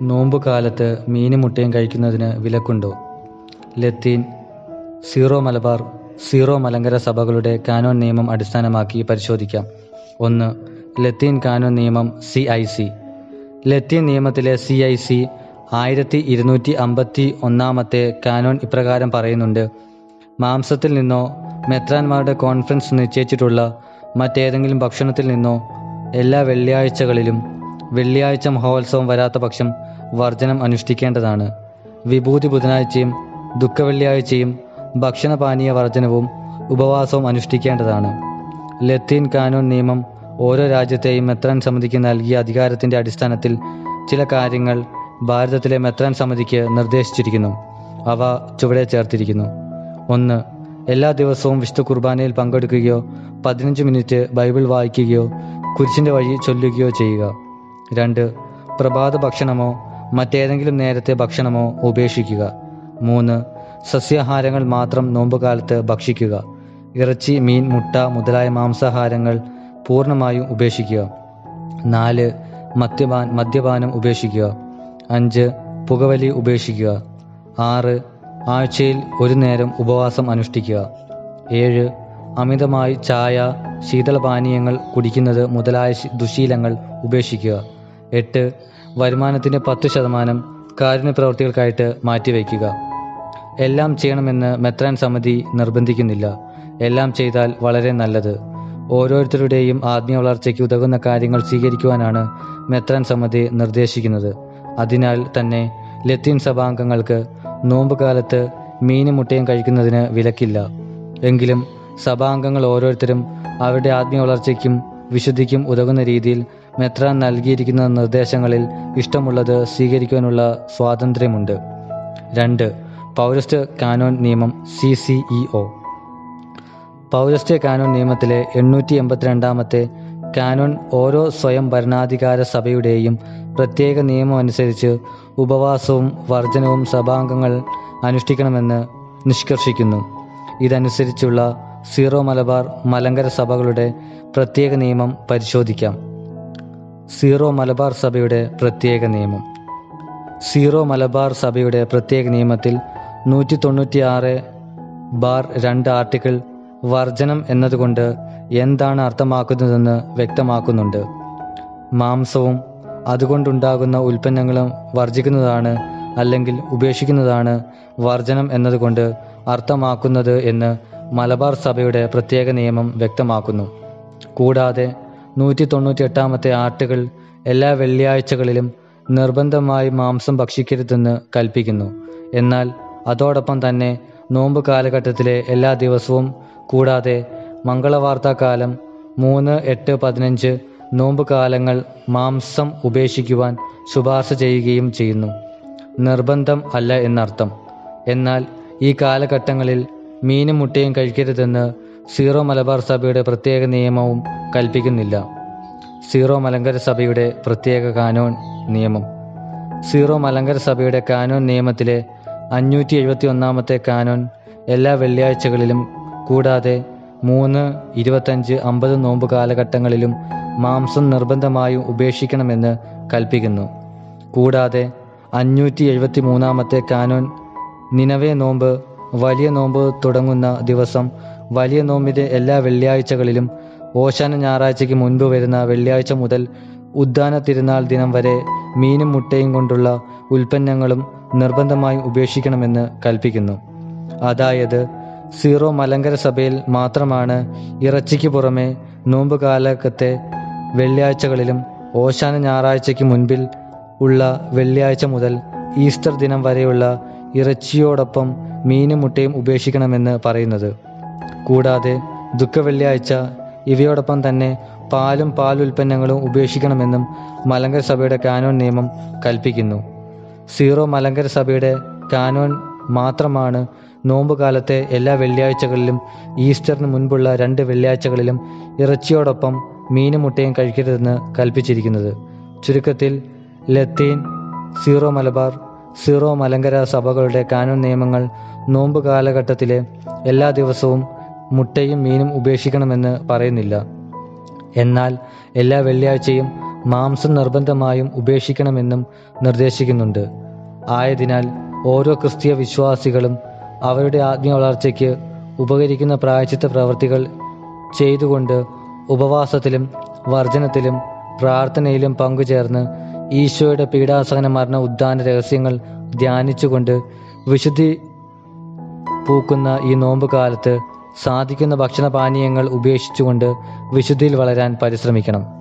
നോമ്പ് കാലത്ത് മീനും മുട്ടയും കഴിക്കുന്നതിന് വിലക്കുണ്ടോ ലത്തീൻ സീറോ മലബാർ സീറോ മലങ്കര സഭകളുടെ കാനോൻ നിയമം അടിസ്ഥാനമാക്കി പരിശോധിക്കാം ഒന്ന് ലത്തീൻ കാനോൻ നിയമം സി ഐ സി ലത്തീൻ നിയമത്തിലെ സി ഐ സി ആയിരത്തി ഇരുന്നൂറ്റി അമ്പത്തി ഒന്നാമത്തെ കാനോൻ ഇപ്രകാരം പറയുന്നുണ്ട് മാംസത്തിൽ നിന്നോ മെത്രാന്മാരുടെ കോൺഫറൻസ് നിശ്ചയിച്ചിട്ടുള്ള മറ്റേതെങ്കിലും ഭക്ഷണത്തിൽ നിന്നോ എല്ലാ വെള്ളിയാഴ്ചകളിലും വെള്ളിയാഴ്ച മഹോത്സവം വരാത്ത പക്ഷം വർജനം അനുഷ്ഠിക്കേണ്ടതാണ് വിഭൂതി ബുധനാഴ്ചയും ദുഃഖവെള്ളിയാഴ്ചയും ഭക്ഷണപാനീയ വർജനവും ഉപവാസവും അനുഷ്ഠിക്കേണ്ടതാണ് ലത്തീൻ കാനൂൺ നിയമം ഓരോ രാജ്യത്തെയും മെത്രാൻ സമിതിക്ക് നൽകിയ അധികാരത്തിന്റെ അടിസ്ഥാനത്തിൽ ചില കാര്യങ്ങൾ ഭാരതത്തിലെ മെത്രാൻ സമിതിക്ക് നിർദ്ദേശിച്ചിരിക്കുന്നു അവ ചുവടെ ചേർത്തിരിക്കുന്നു ഒന്ന് എല്ലാ ദിവസവും വിശുദ്ധ കുർബാനയിൽ പങ്കെടുക്കുകയോ പതിനഞ്ച് മിനിറ്റ് ബൈബിൾ വായിക്കുകയോ കുരിശിന്റെ വഴി ചൊല്ലുകയോ ചെയ്യുക രണ്ട് പ്രഭാത ഭക്ഷണമോ മറ്റേതെങ്കിലും നേരത്തെ ഭക്ഷണമോ ഉപേക്ഷിക്കുക മൂന്ന് സസ്യാഹാരങ്ങൾ മാത്രം നോമ്പുകാലത്ത് ഭക്ഷിക്കുക ഇറച്ചി മീൻ മുട്ട മുതലായ മാംസാഹാരങ്ങൾ പൂർണ്ണമായും ഉപേക്ഷിക്കുക നാല് മദ്യപാൻ മദ്യപാനം ഉപേക്ഷിക്കുക അഞ്ച് പുകവലി ഉപേക്ഷിക്കുക ആറ് ആഴ്ചയിൽ ഒരു നേരം ഉപവാസം അനുഷ്ഠിക്കുക ഏഴ് അമിതമായി ചായ ശീതളപാനീയങ്ങൾ കുടിക്കുന്നത് മുതലായ ശി- ദുശീലങ്ങൾ ഉപേക്ഷിക്കുക എട്ട് വരുമാനത്തിന്റെ പത്ത് ശതമാനം കാരുണ്യ പ്രവർത്തികൾക്കായിട്ട് മാറ്റിവെക്കുക എല്ലാം ചെയ്യണമെന്ന് മെത്രാൻ സമിതി നിർബന്ധിക്കുന്നില്ല എല്ലാം ചെയ്താൽ വളരെ നല്ലത് ഓരോരുത്തരുടെയും ആത്മീയ വളർച്ചയ്ക്ക് ഉതകുന്ന കാര്യങ്ങൾ സ്വീകരിക്കുവാനാണ് മെത്രാൻ സമിതി നിർദ്ദേശിക്കുന്നത് അതിനാൽ തന്നെ ലത്തീൻ സഭാംഗങ്ങൾക്ക് നോമ്പ് കാലത്ത് മീനും മുട്ടയും കഴിക്കുന്നതിന് വിലക്കില്ല എങ്കിലും സഭാംഗങ്ങൾ ഓരോരുത്തരും അവരുടെ ആത്മീയ വളർച്ചയ്ക്കും വിശുദ്ധിക്കും ഉതകുന്ന രീതിയിൽ മെത്രാൻ നൽകിയിരിക്കുന്ന നിർദ്ദേശങ്ങളിൽ ഇഷ്ടമുള്ളത് സ്വീകരിക്കുവാനുള്ള സ്വാതന്ത്ര്യമുണ്ട് രണ്ട് പൗരസ്ത്യ കാനോൻ നിയമം സി സി ഇ ഒ പൗരസ്ത്യ കാനോൻ നിയമത്തിലെ എണ്ണൂറ്റി എൺപത്തിരണ്ടാമത്തെ കാനോൻ ഓരോ സ്വയം ഭരണാധികാര സഭയുടെയും പ്രത്യേക നിയമം അനുസരിച്ച് ഉപവാസവും വർജനവും സഭാംഗങ്ങൾ അനുഷ്ഠിക്കണമെന്ന് നിഷ്കർഷിക്കുന്നു ഇതനുസരിച്ചുള്ള സീറോ മലബാർ മലങ്കര സഭകളുടെ പ്രത്യേക നിയമം പരിശോധിക്കാം സീറോ മലബാർ സഭയുടെ പ്രത്യേക നിയമം സീറോ മലബാർ സഭയുടെ പ്രത്യേക നിയമത്തിൽ നൂറ്റി തൊണ്ണൂറ്റിയാറ് ബാർ രണ്ട് ആർട്ടിക്കിൾ വർജനം എന്നതുകൊണ്ട് എന്താണ് അർത്ഥമാക്കുന്നതെന്ന് വ്യക്തമാക്കുന്നുണ്ട് മാംസവും അതുകൊണ്ടുണ്ടാകുന്ന ഉൽപ്പന്നങ്ങളും വർജിക്കുന്നതാണ് അല്ലെങ്കിൽ ഉപേക്ഷിക്കുന്നതാണ് വർജനം എന്നതുകൊണ്ട് അർത്ഥമാക്കുന്നത് എന്ന് മലബാർ സഭയുടെ പ്രത്യേക നിയമം വ്യക്തമാക്കുന്നു കൂടാതെ നൂറ്റി തൊണ്ണൂറ്റി എട്ടാമത്തെ ആർട്ടുകൾ എല്ലാ വെള്ളിയാഴ്ചകളിലും നിർബന്ധമായി മാംസം ഭക്ഷിക്കരുതെന്ന് കൽപ്പിക്കുന്നു എന്നാൽ അതോടൊപ്പം തന്നെ നോമ്പ് കാലഘട്ടത്തിലെ എല്ലാ ദിവസവും കൂടാതെ മംഗളവാർത്താകാലം മൂന്ന് എട്ട് പതിനഞ്ച് നോമ്പ് കാലങ്ങൾ മാംസം ഉപേക്ഷിക്കുവാൻ ശുപാർശ ചെയ്യുകയും ചെയ്യുന്നു നിർബന്ധം അല്ല എന്നർത്ഥം എന്നാൽ ഈ കാലഘട്ടങ്ങളിൽ മീനും മുട്ടയും കഴിക്കരുതെന്ന് സീറോ മലബാർ സഭയുടെ പ്രത്യേക നിയമവും കൽപ്പിക്കുന്നില്ല സീറോ മലങ്കര സഭയുടെ പ്രത്യേക കാനോൻ നിയമം സീറോ മലങ്കര സഭയുടെ കാനോൻ നിയമത്തിലെ അഞ്ഞൂറ്റി എഴുപത്തി ഒന്നാമത്തെ കാനോൻ എല്ലാ വെള്ളിയാഴ്ചകളിലും കൂടാതെ മൂന്ന് ഇരുപത്തഞ്ച് അമ്പത് നോമ്പ് കാലഘട്ടങ്ങളിലും മാംസം നിർബന്ധമായും ഉപേക്ഷിക്കണമെന്ന് കൽപ്പിക്കുന്നു കൂടാതെ അഞ്ഞൂറ്റി എഴുപത്തി മൂന്നാമത്തെ കാനോൻ നിനവേ നോമ്പ് വലിയ നോമ്പ് തുടങ്ങുന്ന ദിവസം വലിയ നോമ്പിന്റെ എല്ലാ വെള്ളിയാഴ്ചകളിലും ഓശാന ഞായറാഴ്ചയ്ക്ക് മുൻപ് വരുന്ന വെള്ളിയാഴ്ച മുതൽ ഉദ്ദാന തിരുനാൾ ദിനം വരെ മീനും മുട്ടയും കൊണ്ടുള്ള ഉൽപ്പന്നങ്ങളും നിർബന്ധമായും ഉപേക്ഷിക്കണമെന്ന് കൽപ്പിക്കുന്നു അതായത് സീറോ മലങ്കര സഭയിൽ മാത്രമാണ് ഇറച്ചിക്ക് പുറമെ നോമ്പ് കാലത്തെ വെള്ളിയാഴ്ചകളിലും ഓശാന ഞായറാഴ്ചയ്ക്ക് മുൻപിൽ ഉള്ള വെള്ളിയാഴ്ച മുതൽ ഈസ്റ്റർ ദിനം വരെയുള്ള ഇറച്ചിയോടൊപ്പം മീനും മുട്ടയും ഉപേക്ഷിക്കണമെന്ന് പറയുന്നത് കൂടാതെ ദുഃഖവെള്ളിയാഴ്ച ഇവയോടൊപ്പം തന്നെ പാലും പാലുൽപ്പന്നങ്ങളും ഉപേക്ഷിക്കണമെന്നും മലങ്കര സഭയുടെ കാനോൻ നിയമം കൽപ്പിക്കുന്നു സീറോ മലങ്കര സഭയുടെ കാനോൻ മാത്രമാണ് നോമ്പ് കാലത്തെ എല്ലാ വെള്ളിയാഴ്ചകളിലും ഈസ്റ്ററിന് മുൻപുള്ള രണ്ട് വെള്ളിയാഴ്ചകളിലും ഇറച്ചിയോടൊപ്പം മീനും മുട്ടയും കഴിക്കരുതെന്ന് കൽപ്പിച്ചിരിക്കുന്നത് ചുരുക്കത്തിൽ ലത്തീൻ സീറോ മലബാർ സീറോ മലങ്കര സഭകളുടെ കാനൂൻ നിയമങ്ങൾ നോമ്പ് കാലഘട്ടത്തിലെ എല്ലാ ദിവസവും മുട്ടയും മീനും ഉപേക്ഷിക്കണമെന്ന് പറയുന്നില്ല എന്നാൽ എല്ലാ വെള്ളിയാഴ്ചയും മാംസം നിർബന്ധമായും ഉപേക്ഷിക്കണമെന്നും നിർദ്ദേശിക്കുന്നുണ്ട് ആയതിനാൽ ഓരോ ക്രിസ്തീയ വിശ്വാസികളും അവരുടെ ആത്മീയ വളർച്ചയ്ക്ക് ഉപകരിക്കുന്ന പ്രായച്ചിത്ത പ്രവൃത്തികൾ ചെയ്തുകൊണ്ട് ഉപവാസത്തിലും വർജനത്തിലും പ്രാർത്ഥനയിലും പങ്കുചേർന്ന് ഈശോയുടെ പീഡാസഹന മരണ ഉദ്ധാന രഹസ്യങ്ങൾ ധ്യാനിച്ചുകൊണ്ട് വിശുദ്ധി പൂക്കുന്ന ഈ നോമ്പ് കാലത്ത് സാധിക്കുന്ന ഭക്ഷണപാനീയങ്ങൾ ഉപേക്ഷിച്ചുകൊണ്ട് വിശുദ്ധിയിൽ വളരാൻ പരിശ്രമിക്കണം